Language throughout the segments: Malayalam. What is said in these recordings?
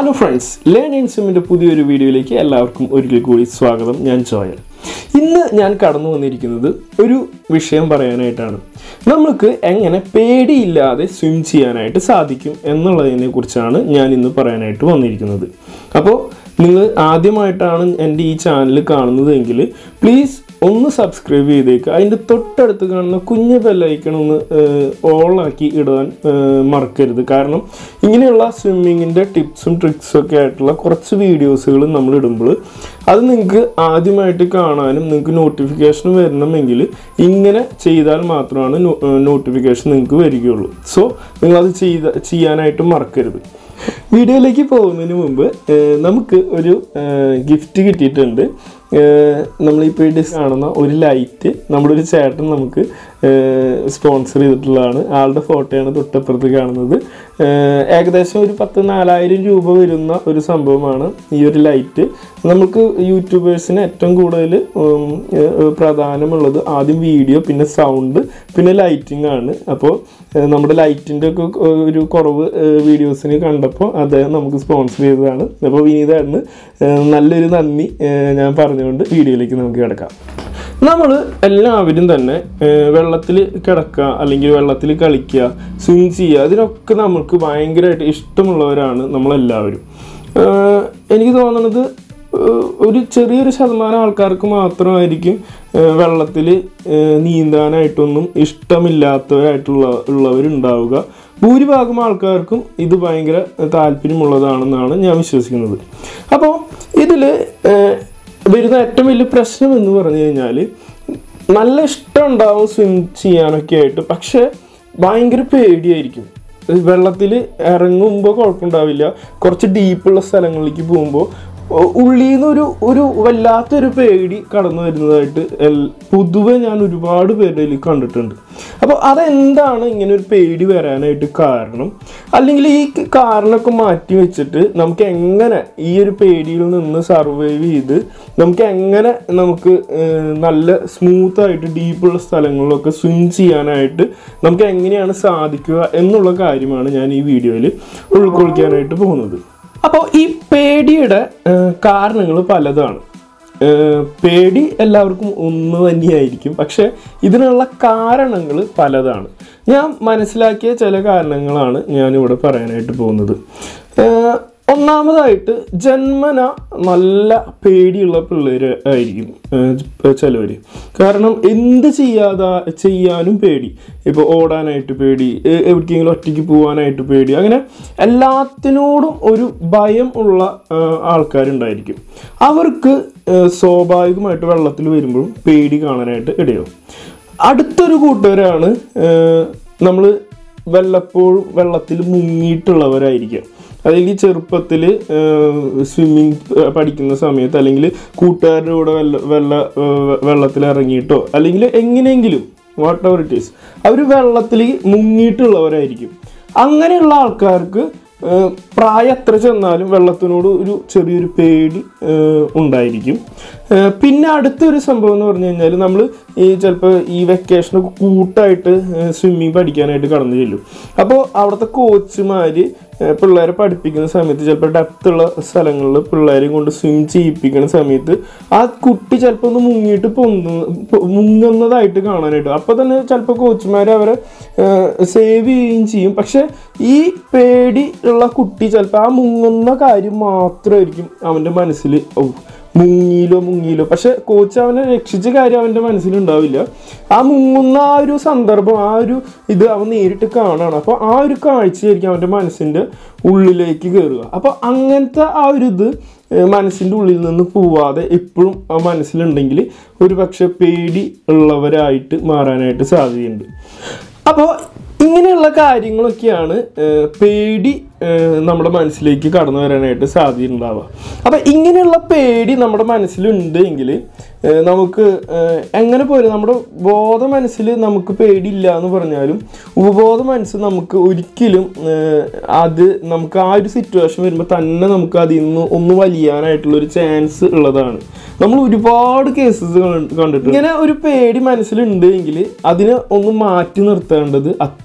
ഹലോ ഫ്രണ്ട്സ് ലേൺ ഇൻ സിമ്മിൻ്റെ പുതിയൊരു വീഡിയോയിലേക്ക് എല്ലാവർക്കും ഒരിക്കൽ കൂടി സ്വാഗതം ഞാൻ ജോയൽ ഇന്ന് ഞാൻ കടന്നു വന്നിരിക്കുന്നത് ഒരു വിഷയം പറയാനായിട്ടാണ് നമുക്ക് എങ്ങനെ പേടിയില്ലാതെ സ്വിം ചെയ്യാനായിട്ട് സാധിക്കും എന്നുള്ളതിനെ കുറിച്ചാണ് ഞാൻ ഇന്ന് പറയാനായിട്ട് വന്നിരിക്കുന്നത് അപ്പോൾ നിങ്ങൾ ആദ്യമായിട്ടാണ് എൻ്റെ ഈ ചാനൽ കാണുന്നതെങ്കിൽ പ്ലീസ് ഒന്ന് സബ്സ്ക്രൈബ് ചെയ്തേക്ക് അതിൻ്റെ തൊട്ടടുത്ത് കാണുന്ന കുഞ്ഞ് ബെല്ലൈക്കൺ ഒന്ന് ഓളാക്കി ഇടാൻ ഏഹ്, മറക്കരുത് കാരണം ഇങ്ങനെയുള്ള സ്വിമ്മിങ്ങിൻ്റെ ടിപ്സും ട്രിക്സും ഒക്കെ ആയിട്ടുള്ള കുറച്ച് വീഡിയോസുകൾ നമ്മൾ ഇടുമ്പോൾ അത് നിങ്ങൾക്ക് ആദ്യമായിട്ട് കാണാനും നിങ്ങൾക്ക് നോട്ടിഫിക്കേഷൻ വരണമെങ്കിൽ ഇങ്ങനെ ചെയ്താൽ മാത്രമാണ് നോട്ടിഫിക്കേഷൻ നിങ്ങൾക്ക് വരികയുള്ളൂ സോ നിങ്ങളത് ചെയ്ത ചെയ്യാനായിട്ട് മറക്കരുത് വീഡിയോയിലേക്ക് പോകുന്നതിന് മുമ്പ് ഏഹ്, നമുക്ക് ഒരു ഗിഫ്റ്റ് കിട്ടിയിട്ടുണ്ട് ഏഹ്, നമ്മളിപ്പോൾ ഈ ഡിസ് കാണുന്ന ഒരു ലൈറ്റ് നമ്മുടെ ഒരു ചേട്ടൻ നമുക്ക് സ്പോൺസർ ചെയ്തിട്ടുള്ളതാണ് ആളുടെ ഫോട്ടോയാണ് തൊട്ടപ്പുറത്ത് കാണുന്നത് ഏഹ്, ഏകദേശം ഒരു പത്ത് നാലായിരം രൂപ വരുന്ന ഒരു സംഭവമാണ് ഈ ഒരു ലൈറ്റ് നമുക്ക് യൂട്യൂബേഴ്സിന് ഏറ്റവും കൂടുതൽ ഉം, ഏഹ്, പ്രധാനമുള്ളത് ആദ്യം വീഡിയോ പിന്നെ സൗണ്ട് പിന്നെ ലൈറ്റിംഗ് ആണ് അപ്പോൾ ഏഹ്, നമ്മുടെ ലൈറ്റിൻ്റെ ഒക്കെ ഒരു കുറവ് വീഡിയോസിന് കണ്ടപ്പോൾ അദ്ദേഹം നമുക്ക് സ്പോൺസർ ചെയ്തതാണ് അപ്പോൾ വിനീതായിരുന്നു ഏഹ്, നല്ലൊരു നന്ദി ഏഹ്, ഞാൻ പറഞ്ഞുകൊണ്ട് വീഡിയോയിലേക്ക് നമുക്ക് കിടക്കാം നമ്മൾ എല്ലാവരും തന്നെ വെള്ളത്തിൽ കിടക്കുക അല്ലെങ്കിൽ വെള്ളത്തിൽ കളിക്കുക സ്വിം ചെയ്യുക ഇതിനൊക്കെ നമുക്ക് ഭയങ്കരമായിട്ട് ഇഷ്ടമുള്ളവരാണ് നമ്മളെല്ലാവരും ഏഹ്, എനിക്ക് തോന്നുന്നത് ഏഹ്, ഒരു ചെറിയൊരു ശതമാനം ആൾക്കാർക്ക് മാത്രമായിരിക്കും വെള്ളത്തിൽ നീന്താനായിട്ടൊന്നും ഇഷ്ടമില്ലാത്തവരായിട്ടുള്ള ഉള്ളവരുണ്ടാവുക ഭൂരിഭാഗം ആൾക്കാർക്കും ഇത് ഭയങ്കര താല്പര്യമുള്ളതാണെന്നാണ് ഞാൻ വിശ്വസിക്കുന്നത് അപ്പോൾ ഇതിൽ വരുന്ന ഏറ്റവും വലിയ പ്രശ്നം എന്ന് പറഞ്ഞു കഴിഞ്ഞാൽ നല്ല ഇഷ്ടം ഉണ്ടാവും സ്വിം ചെയ്യാനൊക്കെ ആയിട്ട് പക്ഷെ ഭയങ്കര പേടിയായിരിക്കും വെള്ളത്തിൽ ഇറങ്ങുമ്പോൾ കുഴപ്പമുണ്ടാവില്ല കുറച്ച് ഡീപ്പുള്ള സ്ഥലങ്ങളിലേക്ക് പോകുമ്പോൾ ഉള്ളിൽ നിന്ന് ഒരു ഒരു വല്ലാത്തൊരു പേടി കടന്നു വരുന്നതായിട്ട് എൽ- പൊതുവെ ഞാൻ ഒരുപാട് പേരുടെ കയ്യിൽ കണ്ടിട്ടുണ്ട് അപ്പോൾ അതെന്താണ് ഇങ്ങനെ ഒരു പേടി വരാനായിട്ട് കാരണം അല്ലെങ്കിൽ ഈ ക- കാരണമൊക്കെ മാറ്റി വെച്ചിട്ട് നമുക്ക് എങ്ങനെ ഈ ഒരു പേടിയിൽ നിന്ന് സർവൈവ് ചെയ്ത് നമുക്ക് എങ്ങനെ നമുക്ക് ഏഹ്, നല്ല സ്മൂത്ത് ആയിട്ട് ഡീപ്പുള്ള സ്ഥലങ്ങളിലൊക്കെ സ്വിം ചെയ്യാനായിട്ട് നമുക്ക് എങ്ങനെയാണ് സാധിക്കുക എന്നുള്ള കാര്യമാണ് ഞാൻ ഈ വീഡിയോയിൽ ഉൾക്കൊള്ളിക്കാനായിട്ട് പോകുന്നത് അപ്പോൾ ഈ പേടിയുടെ കാരണങ്ങൾ പലതാണ് ഏഹ് പേടി എല്ലാവർക്കും ഒന്ന് തന്നെയായിരിക്കും പക്ഷെ ഇതിനുള്ള കാരണങ്ങൾ പലതാണ് ഞാൻ മനസ്സിലാക്കിയ ചില കാരണങ്ങളാണ് ഞാനിവിടെ പറയാനായിട്ട് പോകുന്നത് ഏഹ് ഒന്നാമതായിട്ട് ജന്മന നല്ല പേടിയുള്ള പിള്ളേർ ആയിരിക്കും ചിലവർ കാരണം എന്ത് ചെയ്യാതാ ചെയ്യാനും പേടി ഇപ്പോൾ ഓടാനായിട്ട് പേടി എ- എവിടേക്കെങ്കിലും ഒറ്റയ്ക്ക് പോകാനായിട്ട് പേടി അങ്ങനെ എല്ലാത്തിനോടും ഒരു ഭയം ഉള്ള ആ, ആൾക്കാരുണ്ടായിരിക്കും അവർക്ക് ആ, സ്വാഭാവികമായിട്ട് വെള്ളത്തിൽ വരുമ്പോഴും പേടി കാണാനായിട്ട് ഇടയാവും അടുത്തൊരു കൂട്ടുകാരാണ് നമ്മൾ വല്ലപ്പോഴും വെള്ളത്തിൽ മുങ്ങിയിട്ടുള്ളവരായിരിക്കാം അല്ലെങ്കിൽ ചെറുപ്പത്തിൽ സ്വിമ്മിങ് പഠിക്കുന്ന സമയത്ത് അല്ലെങ്കിൽ കൂട്ടുകാരുടെ കൂടെ വെള്ള വെള്ള ഏഹ് വെള്ളത്തിൽ ഇറങ്ങിയിട്ടോ അല്ലെങ്കിൽ എങ്ങനെയെങ്കിലും വാട്ട് എവർ ഇറ്റ് ഈസ് അവർ വെള്ളത്തിൽ മുങ്ങിയിട്ടുള്ളവരായിരിക്കും അങ്ങനെയുള്ള ആൾക്കാർക്ക് ഏഹ് പ്രായം എത്ര ചെന്നാലും വെള്ളത്തിനോട് ഒരു ചെറിയൊരു പേടി ഏഹ് ഉണ്ടായിരിക്കും ഏഹ് പിന്നെ അടുത്തൊരു സംഭവം എന്ന് പറഞ്ഞു കഴിഞ്ഞാൽ നമ്മൾ ഈ ചിലപ്പോൾ ഈ വെക്കേഷനൊക്കെ കൂട്ടായിട്ട് സ്വിമ്മിങ് പഠിക്കാനായിട്ട് കടന്നു ചെല്ലും അപ്പോൾ അവിടുത്തെ കോച്ചുമാർ പിള്ളേരെ പഠിപ്പിക്കുന്ന സമയത്ത് ചിലപ്പോൾ ഡെപ്ത് ഉള്ള സ്ഥലങ്ങളിൽ പിള്ളേരെ കൊണ്ട് സ്വിം ചെയ്യിപ്പിക്കുന്ന സമയത്ത് ആ കുട്ടി ചിലപ്പോൾ ഒന്ന് മുങ്ങിയിട്ട് പൊങ്ങു പൊ- മുങ്ങുന്നതായിട്ട് കാണാനായിട്ട് അപ്പോൾ തന്നെ ചിലപ്പോൾ കോച്ചുമാർ അവരെ സേവ് ചെയ്യുകയും ചെയ്യും പക്ഷെ ഈ പേടി ഉള്ള കുട്ടി ചിലപ്പോൾ ആ മുങ്ങുന്ന കാര്യം മാത്രമായിരിക്കും അവൻ്റെ മനസ്സിൽ ഓ മുങ്ങിയിലോ മുങ്ങിയിലോ പക്ഷെ കോച്ച് അവനെ രക്ഷിച്ച കാര്യം അവൻ്റെ മനസ്സിലുണ്ടാവില്ല ആ മുങ്ങുന്ന ആ ഒരു സന്ദർഭം ആ ഒരു ഇത് അവൻ നേരിട്ട് കാണാണ് അപ്പോൾ ആ ഒരു കാഴ്ചയായിരിക്കും അവൻ്റെ മനസ്സിൻ്റെ ഉള്ളിലേക്ക് കയറുക അപ്പോൾ അങ്ങനത്തെ ആ ഒരു ഇത് ഏഹ് മനസ്സിൻ്റെ ഉള്ളിൽ നിന്ന് പോവാതെ എപ്പോഴും ആ മനസ്സിലുണ്ടെങ്കിൽ ഒരു പക്ഷെ പേടി ഉള്ളവരായിട്ട് മാറാനായിട്ട് സാധ്യതയുണ്ട് അപ്പോൾ ഇങ്ങനെയുള്ള കാര്യങ്ങളൊക്കെയാണ് ഏഹ് പേടി ഏഹ് നമ്മുടെ മനസ്സിലേക്ക് കടന്നു വരാനായിട്ട് സാധ്യത ഉണ്ടാവുക അപ്പം ഇങ്ങനെയുള്ള പേടി നമ്മുടെ മനസ്സിലുണ്ട് എങ്കിൽ ഏഹ് നമുക്ക് ഏഹ് എങ്ങനെ പോരും നമ്മുടെ ബോധ മനസ്സിൽ നമുക്ക് പേടിയില്ല എന്ന് പറഞ്ഞാലും ഉപബോധ മനസ്സ് നമുക്ക് ഒരിക്കലും ഏഹ് അത് നമുക്ക് ആ ഒരു സിറ്റുവേഷൻ വരുമ്പോൾ തന്നെ നമുക്ക് അതിൽ നിന്ന് ഒന്ന് വലിയാനായിട്ടുള്ള ഒരു ചാൻസ് ഉള്ളതാണ് നമ്മൾ ഒരുപാട് കേസസ് കണ്ടിട്ടുണ്ട് ഇങ്ങനെ ഒരു പേടി മനസ്സിലുണ്ട് എങ്കിൽ അതിനെ ഒന്ന് മാറ്റി നിർത്തേണ്ടത് അത്യാവശ്യമാണ്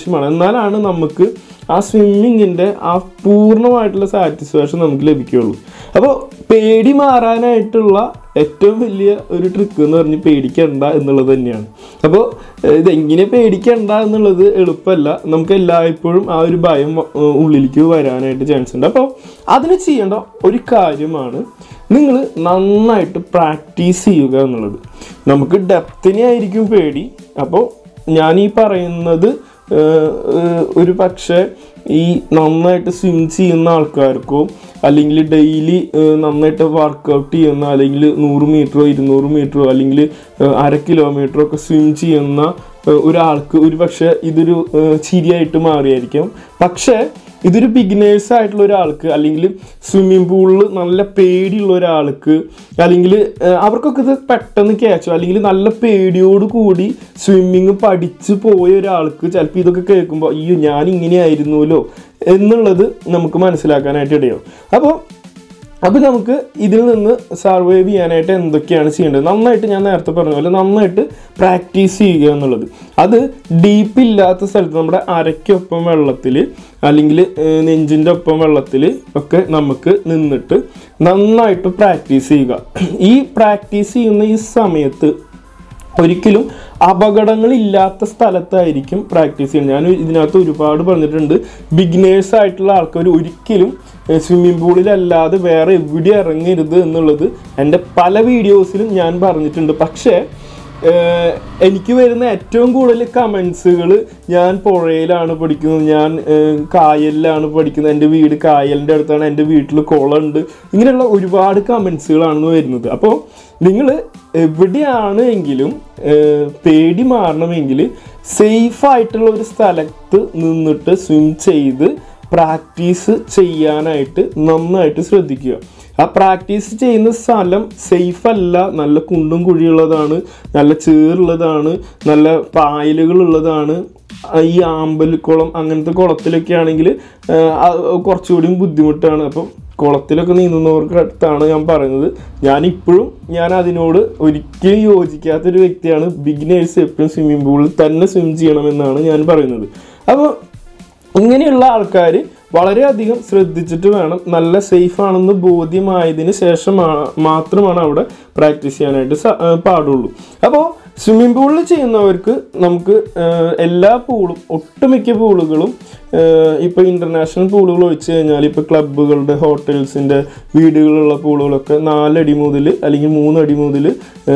ആവശ്യമാണ് എന്നാലാണ് നമുക്ക് ആ സ്വിമ്മിങ്ങിൻ്റെ ആ പൂർണ്ണമായിട്ടുള്ള സാറ്റിസ്ഫാക്ഷൻ നമുക്ക് ലഭിക്കുകയുള്ളൂ അപ്പോൾ പേടി മാറാനായിട്ടുള്ള ഏറ്റവും വലിയ ഒരു ട്രിക്ക് എന്ന് പറഞ്ഞ് പേടിക്കണ്ട എന്നുള്ളത് തന്നെയാണ് അപ്പോൾ ഇതെങ്ങനെ പേടിക്കണ്ട എന്നുള്ളത് എളുപ്പമല്ല നമുക്ക് എല്ലായ്പ്പോഴും ആ ഒരു ഭയം ഏഹ്, ഉള്ളിലേക്ക് വരാനായിട്ട് ചാൻസ് ഉണ്ട് അപ്പോൾ അതിന് ചെയ്യേണ്ട ഒരു കാര്യമാണ് നിങ്ങൾ നന്നായിട്ട് പ്രാക്ടീസ് ചെയ്യുക എന്നുള്ളത് നമുക്ക് ഡെപ്തിനെ ആയിരിക്കും പേടി അപ്പോൾ ഞാൻ ഈ പറയുന്നത് ഏഹ്, ഏഹ്, ഒരു പക്ഷേ ഈ നന്നായിട്ട് സ്വിം ചെയ്യുന്ന ആൾക്കാർക്കോ അല്ലെങ്കിൽ ഡെയിലി നന്നായിട്ട് വർക്കൗട്ട് ചെയ്യുന്ന അല്ലെങ്കിൽ നൂറ് മീറ്ററോ ഇരുന്നൂറ് മീറ്ററോ അല്ലെങ്കിൽ ഏഹ്, അര കിലോമീറ്ററോ ഒക്കെ സ്വിം ചെയ്യുന്ന ഏഹ്, ഒരാൾക്ക് ഒരു പക്ഷേ ഇതൊരു ഏഹ്, ചിരിയായിട്ട് മാറിയായിരിക്കും പക്ഷേ ഇതൊരു ബിഗിനേഴ്സ് ആയിട്ടുള്ള ഒരാൾക്ക് അല്ലെങ്കിൽ സ്വിമ്മിംഗ് പൂളിൽ നല്ല പേടിയുള്ള ഒരാൾക്ക് അല്ലെങ്കിൽ ഏഹ്, അവർക്കൊക്കെ ഇത് പെട്ടെന്ന് ക്യാച്ചോ അല്ലെങ്കിൽ നല്ല പേടിയോട് കൂടി സ്വിമ്മിങ് പഠിച്ച് പോയ ഒരാൾക്ക് ചിലപ്പോൾ ഇതൊക്കെ കേൾക്കുമ്പോൾ അയ്യോ ഞാൻ ഇങ്ങനെയായിരുന്നല്ലോ എന്നുള്ളത് നമുക്ക് മനസ്സിലാക്കാനായിട്ട് ഇടയാവും അപ്പോൾ അപ്പോൾ നമുക്ക് ഇതിൽ നിന്ന് സർവൈവ് ചെയ്യാനായിട്ട് എന്തൊക്കെയാണ് ചെയ്യേണ്ടത് നന്നായിട്ട് ഞാൻ നേരത്തെ പറഞ്ഞ പോലെ നന്നായിട്ട് പ്രാക്ടീസ് ചെയ്യുക എന്നുള്ളത് അത് ഡീപ്പ് ഇല്ലാത്ത സ്ഥലത്ത് നമ്മുടെ അരയ്ക്കൊപ്പം വെള്ളത്തിൽ അല്ലെങ്കിൽ ഏഹ്, നെഞ്ചിൻ്റെ ഒപ്പം വെള്ളത്തിൽ ഒക്കെ നമുക്ക് നിന്നിട്ട് നന്നായിട്ട് പ്രാക്ടീസ് ചെയ്യുക ഈ പ്രാക്ടീസ് ചെയ്യുന്ന ഈ സമയത്ത് ഒരിക്കലും അപകടങ്ങളില്ലാത്ത സ്ഥലത്തായിരിക്കും പ്രാക്ടീസ് ചെയ്യുന്നത് ഞാൻ ഇതിനകത്ത് ഒരുപാട് പറഞ്ഞിട്ടുണ്ട് ബിഗിനേഴ്സ് ആയിട്ടുള്ള ആൾക്കാർ ഒരിക്കലും സ്വിമ്മിംഗ് പൂളിലല്ലാതെ വേറെ എവിടെ ഇറങ്ങരുത് എന്നുള്ളത് എൻ്റെ പല വീഡിയോസിലും ഞാൻ പറഞ്ഞിട്ടുണ്ട് പക്ഷേ ഏഹ്, എനിക്ക് വരുന്ന ഏറ്റവും കൂടുതൽ കമൻസുകൾ ഞാൻ പുഴയിലാണ് പഠിക്കുന്നത് ഞാൻ ഏഹ്, കായലിലാണ് പഠിക്കുന്നത് എൻ്റെ വീട് കായലിൻ്റെ അടുത്താണ് എൻ്റെ വീട്ടിൽ കുളമുണ്ട് ഇങ്ങനെയുള്ള ഒരുപാട് കമൻസുകളാണ് വരുന്നത് അപ്പോൾ നിങ്ങൾ എവിടെയാണ് എങ്കിലും ഏഹ്, പേടി മാറണമെങ്കിൽ സേഫ് ആയിട്ടുള്ള ഒരു സ്ഥലത്ത് നിന്നിട്ട് സ്വിം ചെയ്ത് പ്രാക്ടീസ് ചെയ്യാനായിട്ട് നന്നായിട്ട് ശ്രദ്ധിക്കുക ആ പ്രാക്ടീസ് ചെയ്യുന്ന സ്ഥലം സേഫ് അല്ല നല്ല കുണ്ടും കുഴിയുള്ളതാണ് നല്ല ചേറുള്ളതാണ് നല്ല പായലുകളുള്ളതാണ് ആ, ഈ ആമ്പൽക്കുളം അങ്ങനത്തെ കുളത്തിലൊക്കെ ആണെങ്കിൽ കുറച്ചുകൂടി ബുദ്ധിമുട്ടാണ് അപ്പം കുളത്തിലൊക്കെ നീന്തുന്നവർക്ക് അടുത്താണ് ഞാൻ പറയുന്നത് ഞാൻ ഇപ്പോഴും ഞാൻ അതിനോട് ഒരിക്കലും യോജിക്കാത്തൊരു വ്യക്തിയാണ് ബിഗിനേഴ്സ് എപ്പോഴും സ്വിമ്മിംഗ് പൂളിൽ തന്നെ സ്വിം ചെയ്യണമെന്നാണ് ഞാൻ പറയുന്നത് അപ്പോൾ ഇങ്ങനെയുള്ള ആൾക്കാർ വളരെയധികം ശ്രദ്ധിച്ചിട്ട് വേണം നല്ല സേഫ് ആണെന്ന് ബോധ്യമായതിന് ശേഷം മാ- മാത്രമാണ് അവിടെ പ്രാക്ടീസ് ചെയ്യാനായിട്ട് സ- ആ, പാടുള്ളൂ അപ്പോൾ സ്വിമ്മിംഗ് പൂളിൽ ചെയ്യുന്നവർക്ക് നമുക്ക് ആ, എല്ലാ പൂളും ഒട്ടുമിക്ക പൂളുകളും ഇപ്പോൾ ഇൻ്റർനാഷണൽ പൂളുകൾ ഒഴിച്ച് കഴിഞ്ഞാൽ ഇപ്പോൾ ക്ലബ്ബുകളുടെ ഹോട്ടൽസിൻ്റെ വീടുകളുള്ള പൂളുകളൊക്കെ നാലടി മുതൽ അല്ലെങ്കിൽ മൂന്നടി മുതൽ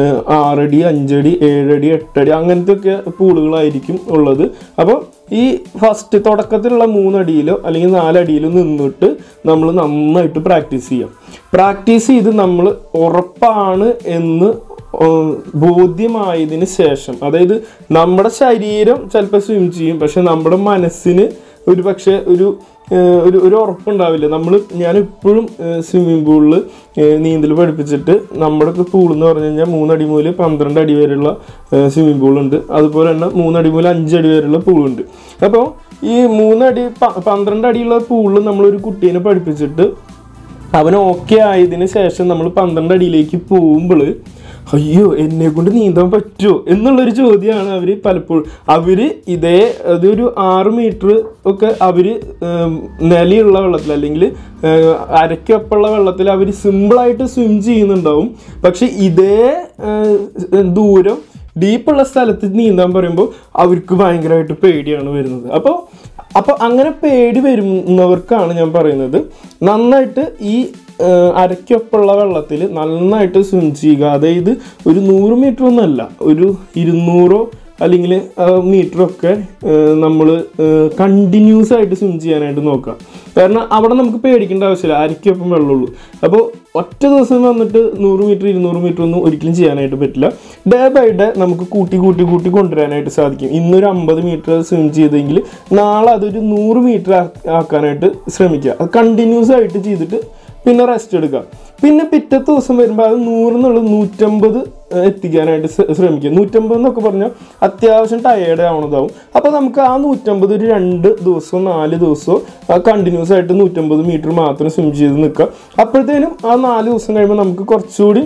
ആറടി അഞ്ചടി ഏഴടി എട്ടടി അങ്ങനത്തെ ഒക്കെ പൂളുകളായിരിക്കും ഉള്ളത് അപ്പോൾ ഈ ഫസ്റ്റ് തുടക്കത്തിലുള്ള മൂന്നടിയിലോ അല്ലെങ്കിൽ നാലടിയിലോ നിന്നിട്ട് നമ്മൾ നന്നായിട്ട് പ്രാക്ടീസ് ചെയ്യാം പ്രാക്ടീസ് ചെയ്ത് നമ്മൾ ഉറപ്പാണ് എന്ന് ഏഹ്, ബോധ്യമായതിന് ശേഷം അതായത് നമ്മുടെ ശരീരം ചിലപ്പോൾ സ്വിം ചെയ്യും പക്ഷെ നമ്മുടെ മനസ്സിന് ഒരു പക്ഷേ ഒരു ഏഹ്, ഒരു ഒരു ഉറപ്പുണ്ടാവില്ല നമ്മൾ ഞാൻ ഇപ്പോഴും സ്വിമ്മിംഗ് പൂളിൽ നീന്തൽ പഠിപ്പിച്ചിട്ട് നമ്മുടെ പൂൾ എന്ന് പറഞ്ഞു കഴിഞ്ഞാൽ മൂന്നടി മുതൽ പന്ത്രണ്ട് അടി വരെയുള്ള സ്വിമ്മിംഗ് പൂളുണ്ട് അതുപോലെ തന്നെ മൂന്നടി മുതൽ അഞ്ചടി വരെയുള്ള പൂളുണ്ട് അപ്പോൾ ഈ മൂന്നടി പ- പന്ത്രണ്ട് അടിയുള്ള പൂളിൽ നമ്മളൊരു കുട്ടീനെ പഠിപ്പിച്ചിട്ട് അവൻ ഓക്കെ ആയതിനു ശേഷം നമ്മൾ പന്ത്രണ്ട് അടിയിലേക്ക് പോകുമ്പോൾ അയ്യോ എന്നെ കൊണ്ട് നീന്താൻ പറ്റുമോ എന്നുള്ളൊരു ചോദ്യമാണ് അവർ പലപ്പോഴും അവർ ഇതേ അതൊരു ആറ് മീറ്റർ ഒക്കെ അവർ നിലയുള്ള വെള്ളത്തിൽ അല്ലെങ്കിൽ അരക്കൊപ്പുള്ള വെള്ളത്തിൽ അവർ സിമ്പിളായിട്ട് സ്വിം ചെയ്യുന്നുണ്ടാവും പക്ഷെ ഇതേ ഏഹ്, ദൂരം ഡീപ്പുള്ള സ്ഥലത്ത് നീന്താൻ പറയുമ്പോൾ അവർക്ക് ഭയങ്കരമായിട്ട് പേടിയാണ് വരുന്നത് അപ്പോൾ അപ്പോൾ അങ്ങനെ പേടി വരുന്നവർക്കാണ് ഞാൻ പറയുന്നത് നന്നായിട്ട് ഈ ഏഹ്, അരയ്ക്കൊപ്പമുള്ള വെള്ളത്തിൽ നന്നായിട്ട് സ്വിം ചെയ്യുക അതായത് ഒരു നൂറ് മീറ്റർ ഒന്നല്ല ഒരു ഇരുന്നൂറോ അല്ലെങ്കിൽ മീറ്ററൊക്കെ നമ്മൾ കണ്ടിന്യൂസ് ആയിട്ട് സ്വിം ചെയ്യാനായിട്ട് നോക്കുക കാരണം അവിടെ നമുക്ക് പേടിക്കേണ്ട ആവശ്യമില്ല അരയ്ക്കൊപ്പം വെള്ളമുള്ളൂ അപ്പോൾ ഒറ്റ ദിവസം വന്നിട്ട് നൂറ് മീറ്റർ ഇരുന്നൂറ് മീറ്റർ ഒന്നും ഒരിക്കലും ചെയ്യാനായിട്ട് പറ്റില്ല ഡേ ബൈ ഡേ നമുക്ക് കൂട്ടി കൂട്ടി കൂട്ടി കൊണ്ടുവരാനായിട്ട് സാധിക്കും ഇന്നൊരു അമ്പത് മീറ്റർ സ്വിം ചെയ്തെങ്കിൽ നാളെ അതൊരു നൂറ് മീറ്റർ ആക്കാനായിട്ട് ശ്രമിക്കുക അത് കണ്ടിന്യൂസ് ആയിട്ട് ചെയ്തിട്ട് പിന്നെ റെസ്റ്റ് എടുക്കുക പിന്നെ പിറ്റത്തെ ദിവസം വരുമ്പോൾ അത് നൂറെന്നുള്ളത് നൂറ്റമ്പത് ഏഹ്, എത്തിക്കാനായിട്ട് ശ്ര- ശ്രമിക്കുക നൂറ്റമ്പത് എന്നൊക്കെ പറഞ്ഞാൽ അത്യാവശ്യം ടയേർഡ് ആവണതാവും അപ്പോൾ നമുക്ക് ആ നൂറ്റമ്പത് ഒരു രണ്ട് ദിവസമോ നാല് ദിവസമോ കണ്ടിന്യൂസ് ആയിട്ട് നൂറ്റമ്പത് മീറ്റർ മാത്രം സ്വിം ചെയ്ത് നിൽക്കുക അപ്പോഴത്തേനും ആ നാല് ദിവസം കഴിയുമ്പോൾ നമുക്ക് കുറച്ചുകൂടി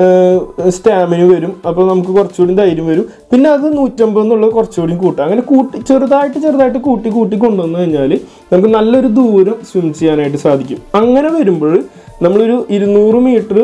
സ്റ്റാമിന വരും അപ്പോൾ നമുക്ക് കുറച്ചുകൂടി ധൈര്യം വരും പിന്നെ അത് നൂറ്റമ്പത് എന്നുള്ളത് കുറച്ചുകൂടി കൂട്ടാം അങ്ങനെ കൂട്ടി ചെറുതായിട്ട് ചെറുതായിട്ട് കൂട്ടി കൂട്ടി കൊണ്ടുവന്നു കഴിഞ്ഞാൽ നമുക്ക് നല്ലൊരു ദൂരം സ്വിം ചെയ്യാനായിട്ട് സാധിക്കും അങ്ങനെ വരുമ്പോൾ നമ്മളൊരു ഇരുന്നൂറ് മീറ്റർ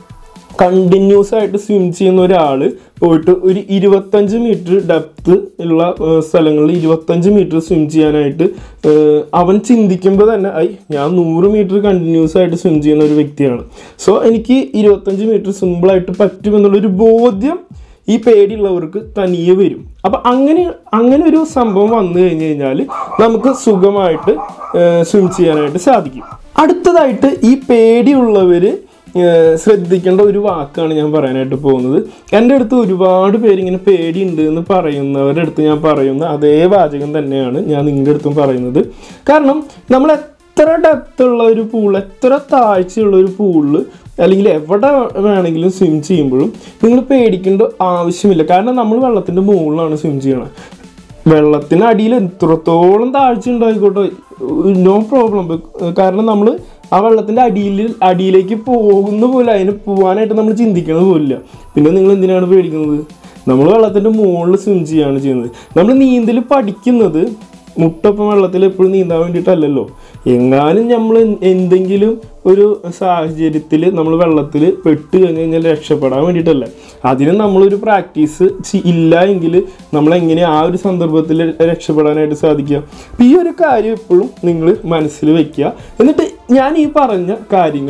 കണ്ടിന്യൂസ് ആയിട്ട് സ്വിം ചെയ്യുന്ന ഒരാൾ പോയിട്ട് ഒരു ഇരുപത്തഞ്ച് മീറ്റർ ഡെപ്ത് ഉള്ള ഏഹ്, സ്ഥലങ്ങളിൽ ഇരുപത്തഞ്ച് മീറ്റർ സ്വിം ചെയ്യാനായിട്ട് ഏഹ്, അവൻ ചിന്തിക്കുമ്പോൾ തന്നെ ഐ ഞാൻ നൂറ് മീറ്റർ കണ്ടിന്യൂസ് ആയിട്ട് സ്വിം ചെയ്യുന്ന ഒരു വ്യക്തിയാണ് സോ എനിക്ക് ഇരുപത്തഞ്ച് മീറ്റർ സിമ്പിളായിട്ട് പറ്റുമെന്നുള്ളൊരു ബോധ്യം ഈ പേടിയുള്ളവർക്ക് തനിയെ വരും അപ്പം അങ്ങനെ അങ്ങനെ ഒരു സംഭവം വന്നു കഴിഞ്ഞ് കഴിഞ്ഞാൽ നമുക്ക് സുഖമായിട്ട് സ്വിം ചെയ്യാനായിട്ട് സാധിക്കും അടുത്തതായിട്ട് ഈ പേടിയുള്ളവർ ഏഹ് ശ്രദ്ധിക്കേണ്ട ഒരു വാക്കാണ് ഞാൻ പറയാനായിട്ട് പോകുന്നത് എൻ്റെ അടുത്ത് ഒരുപാട് പേര് ഇങ്ങനെ പേടിയുണ്ട് എന്ന് പറയുന്നവരുടെ അടുത്ത് ഞാൻ പറയുന്ന അതേ വാചകം തന്നെയാണ് ഞാൻ നിങ്ങളുടെ അടുത്തും പറയുന്നത് കാരണം നമ്മൾ എത്ര ഡെപ്ത് ഉള്ള ഒരു പൂൾ എത്ര താഴ്ചയുള്ള ഒരു പൂളിൽ അല്ലെങ്കിൽ എവിടെ വേണമെങ്കിലും സ്വിം ചെയ്യുമ്പോഴും നിങ്ങൾ പേടിക്കേണ്ട ആവശ്യമില്ല കാരണം നമ്മൾ വെള്ളത്തിൻ്റെ മുകളിലാണ് സ്വിം ചെയ്യണത് വെള്ളത്തിന് അടിയിൽ എത്രത്തോളം താഴ്ച ഉണ്ടായിക്കോട്ടെ നോ പ്രോബ്ലം കാരണം നമ്മൾ ആ വെള്ളത്തിൻ്റെ അടിയിൽ അടിയിലേക്ക് പോകുന്ന പോലെ അതിന് പോകാനായിട്ട് നമ്മൾ ചിന്തിക്കണത് പോലില്ല പിന്നെ നിങ്ങൾ എന്തിനാണ് പേടിക്കുന്നത് നമ്മൾ വെള്ളത്തിൻ്റെ മുകളിൽ സ്വിം ചെയ്യാണ് ചെയ്യുന്നത് നമ്മൾ നീന്തൽ പഠിക്കുന്നത് മുട്ടൊപ്പം വെള്ളത്തിൽ എപ്പോഴും നീന്താൻ വേണ്ടിയിട്ടല്ലല്ലോ എങ്ങാനും നമ്മൾ എന്തെങ്കിലും ഒരു സാഹചര്യത്തിൽ നമ്മൾ വെള്ളത്തിൽ പെട്ട് കഴിഞ്ഞ് കഴിഞ്ഞാൽ രക്ഷപ്പെടാൻ വേണ്ടിയിട്ടല്ല അതിന് നമ്മളൊരു പ്രാക്ടീസ് ഇല്ല എങ്കിൽ നമ്മൾ എങ്ങനെ ആ ഒരു സന്ദർഭത്തിൽ രക്ഷപ്പെടാനായിട്ട് സാധിക്കുക അപ്പം ഈ ഒരു കാര്യം എപ്പോഴും നിങ്ങൾ മനസ്സിൽ വെക്കുക എന്നിട്ട് ഞാൻ ഈ പറഞ്ഞ കാര്യങ്ങൾ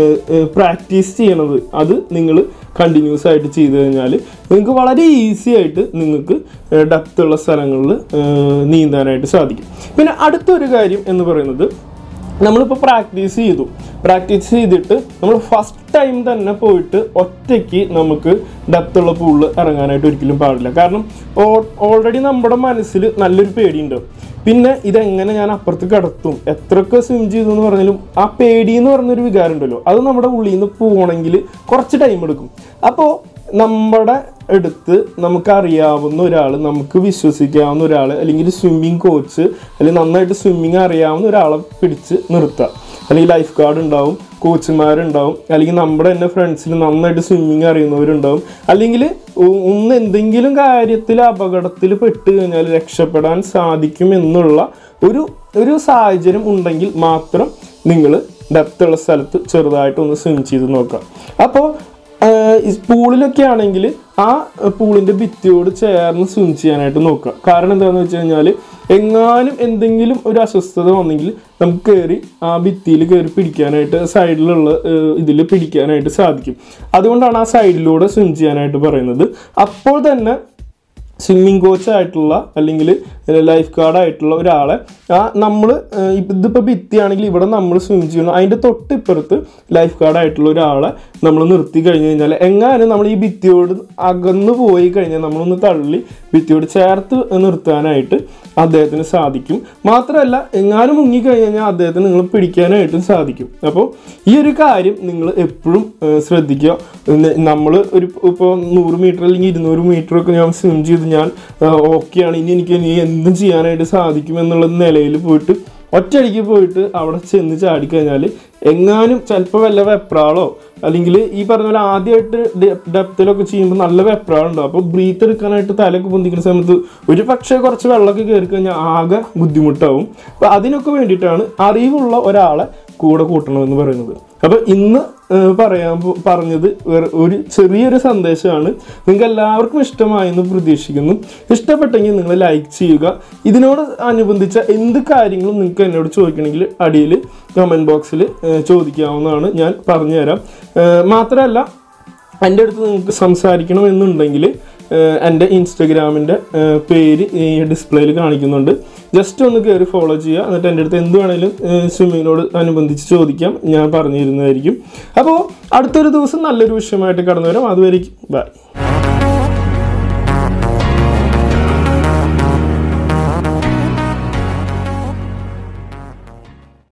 പ്രാക്ടീസ് ചെയ്യണത് അത് നിങ്ങൾ കണ്ടിന്യൂസ് ആയിട്ട് ചെയ്തു കഴിഞ്ഞാൽ നിങ്ങൾക്ക് വളരെ ഈസി ആയിട്ട് നിങ്ങൾക്ക് ഡെപ്ത് ഉള്ള സ്ഥലങ്ങളിൽ നീന്താനായിട്ട് സാധിക്കും പിന്നെ അടുത്തൊരു കാര്യം എന്ന് പറയുന്നത് നമ്മളിപ്പോൾ പ്രാക്ടീസ് ചെയ്തു പ്രാക്ടീസ് ചെയ്തിട്ട് നമ്മൾ ഫസ്റ്റ് ടൈം തന്നെ പോയിട്ട് ഒറ്റയ്ക്ക് നമുക്ക് ഡെപ്ത് ഉള്ള പൂളിൽ ഇറങ്ങാനായിട്ട് ഒരിക്കലും പാടില്ല കാരണം ഓൾറെഡി നമ്മുടെ മനസ്സിൽ നല്ലൊരു പേടിയുണ്ട് പിന്നെ ഇതെങ്ങനെ ഞാൻ അപ്പുറത്ത് കിടത്തും എത്രയൊക്കെ സ്വിം ചെയ്തു എന്ന് പറഞ്ഞാലും ആ പേടി എന്ന് പറഞ്ഞൊരു വികാരം ഉണ്ടല്ലോ അത് നമ്മുടെ ഉള്ളിൽ നിന്ന് പോകണമെങ്കിൽ കുറച്ച് ടൈം എടുക്കും അപ്പോൾ നമ്മുടെ അടുത്ത് നമുക്കറിയാവുന്ന ഒരാൾ നമുക്ക് വിശ്വസിക്കാവുന്ന ഒരാൾ അല്ലെങ്കിൽ സ്വിമ്മിങ് കോച്ച് അല്ലെങ്കിൽ നന്നായിട്ട് സ്വിമ്മിങ് അറിയാവുന്ന ഒരാളെ പിടിച്ച് നിർത്തുക അല്ലെങ്കിൽ ലൈഫ് ഗാർഡ് ഉണ്ടാവും കോച്ചുമാരുണ്ടാവും അല്ലെങ്കിൽ നമ്മുടെ തന്നെ ഫ്രണ്ട്സിൽ നന്നായിട്ട് സ്വിമ്മിങ് അറിയുന്നവരുണ്ടാവും അല്ലെങ്കിൽ ഒ- ഒന്ന് എന്തെങ്കിലും കാര്യത്തിൽ അപകടത്തിൽ പെട്ട് കഴിഞ്ഞാൽ രക്ഷപ്പെടാൻ സാധിക്കും എന്നുള്ള ഒരു ഒരു സാഹചര്യം ഉണ്ടെങ്കിൽ മാത്രം നിങ്ങൾ ഡെപ്തുള്ള സ്ഥലത്ത് ചെറുതായിട്ടൊന്ന് സ്വിം ചെയ്ത് നോക്കുക അപ്പോൾ പൂളിലൊക്കെ ആണെങ്കിൽ ആ പൂളിൻ്റെ ഭിത്തിയോട് ചേർന്ന് സ്വിം ചെയ്യാനായിട്ട് നോക്കുക കാരണം എന്താണെന്ന് വെച്ച് കഴിഞ്ഞാൽ എങ്ങാനും എന്തെങ്കിലും ഒരു അസ്വസ്ഥത വന്നെങ്കിൽ നമുക്ക് കയറി ആ ഭിത്തിയിൽ കയറി പിടിക്കാനായിട്ട് സൈഡിലുള്ള ഇതിൽ പിടിക്കാനായിട്ട് സാധിക്കും അതുകൊണ്ടാണ് ആ സൈഡിലൂടെ സ്വിം ചെയ്യാനായിട്ട് പറയുന്നത് അപ്പോൾ തന്നെ സ്വിമ്മിങ് കോച്ച് ആയിട്ടുള്ള അല്ലെങ്കിൽ ലൈഫ് ഗാർഡ് ആയിട്ടുള്ള ഒരാളെ ആ നമ്മൾ ഇതിപ്പോൾ ഭിത്തിയാണെങ്കിൽ ഇവിടെ നമ്മൾ സ്വിം ചെയ്യുന്നു അതിൻ്റെ തൊട്ടിപ്പുറത്ത് ലൈഫ് ഗാർഡ് ആയിട്ടുള്ള ഒരാളെ നമ്മൾ നിർത്തി കഴിഞ്ഞ് കഴിഞ്ഞാൽ എങ്ങാനും നമ്മൾ ഈ ഭിത്തിയോട് അകന്നു പോയി കഴിഞ്ഞാൽ നമ്മളൊന്ന് തള്ളി ഭിത്തിയോട് ചേർത്ത് നിർത്താനായിട്ട് അദ്ദേഹത്തിന് സാധിക്കും മാത്രമല്ല എങ്ങാനും മുങ്ങിക്കഴിഞ്ഞ് കഴിഞ്ഞാൽ അദ്ദേഹത്തിന് നിങ്ങൾ പിടിക്കാനായിട്ടും സാധിക്കും അപ്പോൾ ഈ ഒരു കാര്യം നിങ്ങൾ എപ്പോഴും ശ്രദ്ധിക്കുക നമ്മൾ ഒരു ഇപ്പോൾ നൂറ് മീറ്റർ അല്ലെങ്കിൽ ഇരുന്നൂറ് മീറ്റർ ഒക്കെ ഞാൻ സ്വിം ചെയ്ത് ഞാൻ ഓക്കെയാണ് ഇനി എനിക്ക് ഇനി എന്തും ചെയ്യാനായിട്ട് സാധിക്കും എന്നുള്ള നിലയിൽ പോയിട്ട് ഒറ്റയടിക്ക് പോയിട്ട് അവിടെ ചെന്ന് ചാടിക്കഴിഞ്ഞാൽ എങ്ങാനും ചിലപ്പോൾ വല്ല വെപ്രാളോ അല്ലെങ്കിൽ ഈ പറഞ്ഞ പോലെ ആദ്യമായിട്ട് ഡെപ്തിലൊക്കെ ചെയ്യുമ്പോൾ നല്ല വെപ്രാളുണ്ടാവും അപ്പോൾ ബ്രീത്ത് എടുക്കാനായിട്ട് തലയൊക്കെ പൊന്തിക്കുന്ന സമയത്ത് ഒരു പക്ഷേ കുറച്ച് വെള്ളമൊക്കെ കയറി കഴിഞ്ഞാൽ ആകെ ബുദ്ധിമുട്ടാവും അപ്പോൾ അതിനൊക്കെ വേണ്ടിയിട്ടാണ് അറിവുള്ള ഒരാളെ കൂടെ കൂട്ടണമെന്ന് പറയുന്നത് അപ്പോൾ ഇന്ന് ഏഹ്, പറയാൻ പോ- പറഞ്ഞത് വേറെ ഒരു ചെറിയൊരു സന്ദേശമാണ് നിങ്ങൾക്ക് എല്ലാവർക്കും ഇഷ്ടമായെന്ന് പ്രതീക്ഷിക്കുന്നു ഇഷ്ടപ്പെട്ടെങ്കിൽ നിങ്ങൾ ലൈക്ക് ചെയ്യുക ഇതിനോട് അനുബന്ധിച്ച എന്ത് കാര്യങ്ങളും നിങ്ങൾക്ക് എന്നോട് ചോദിക്കണമെങ്കിൽ അടിയിൽ കമൻറ്റ് ബോക്സിൽ ചോദിക്കാവുന്നതാണ് ഞാൻ പറഞ്ഞുതരാം ഏഹ്, മാത്രമല്ല എൻ്റെ അടുത്ത് നിങ്ങൾക്ക് സംസാരിക്കണമെന്നുണ്ടെങ്കിൽ എൻ്റെ ഇൻസ്റ്റഗ്രാമിൻ്റെ പേര് ഈ ഡിസ്പ്ലേയിൽ കാണിക്കുന്നുണ്ട് ജസ്റ്റ് ഒന്ന് കയറി ഫോളോ ചെയ്യുക എന്നിട്ട് എൻ്റെ അടുത്ത് എന്ത് വേണേലും സ്വിമ്മിങ്ങിനോട് അനുബന്ധിച്ച് ചോദിക്കാം ഞാൻ പറഞ്ഞു തരുന്നതായിരിക്കും അപ്പോൾ അടുത്തൊരു ദിവസം നല്ലൊരു വിഷയമായിട്ട് കടന്നു വരാം അതുവരെയ്ക്കും ബൈ